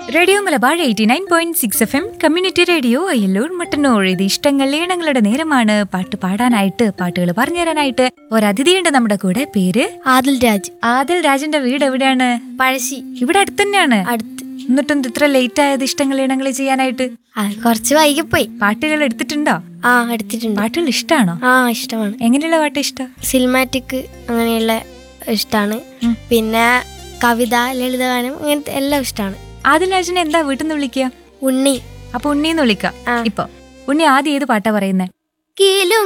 Radio Malabar eighty nine point six F M community radio Ayyalloor Mattannur ഇത് ഇഷ്ടങ്ങൾ ഈണങ്ങളുടെ നേരമാണ് പാട്ട് പാടാനായിട്ട് പാട്ടുകൾ പറഞ്ഞു തരാനായിട്ട് ഒരതിഥിയുണ്ട് നമ്മുടെ കൂടെ പേര് ആദിൽ രാജ് ആദിൽ രാജന്റെ വീട് എവിടെയാണ് പഴശ്ശി ഇവിടെ അടുത്ത് തന്നെയാണ് അടുത്ത് എന്നിട്ടും ഇത്ര ലേറ്റ് ആയത് ഇഷ്ടങ്ങൾ ഈണങ്ങൾ ചെയ്യാനായിട്ട് അത് കുറച്ച് വൈകിപ്പോയി പാട്ടുകൾ എടുത്തിട്ടുണ്ടോ ആ എടുത്തിട്ടുണ്ട് പാട്ടുകൾ ഇഷ്ടാണോ ആ ഇഷ്ടമാണ് എങ്ങനെയുള്ള പാട്ട് ഇഷ്ടം സിനിമാറ്റിക് അങ്ങനെയുള്ള ഇഷ്ടമാണ് ഉം. പിന്നെ കവിത ലളിതഗാനം അങ്ങനത്തെ എല്ലാം ഇഷ്ടമാണ് ആദിൽ രാജനെ എന്താ വീട്ടിൽ നിന്ന് വിളിക്കുക ഉണ്ണി അപ്പൊ ഉണ്ണിന്ന് വിളിക്കാം ആ. ഇപ്പൊ ഉണ്ണി ആദ്യം ഏത് പാട്ടാ പറയുന്നേ കിലും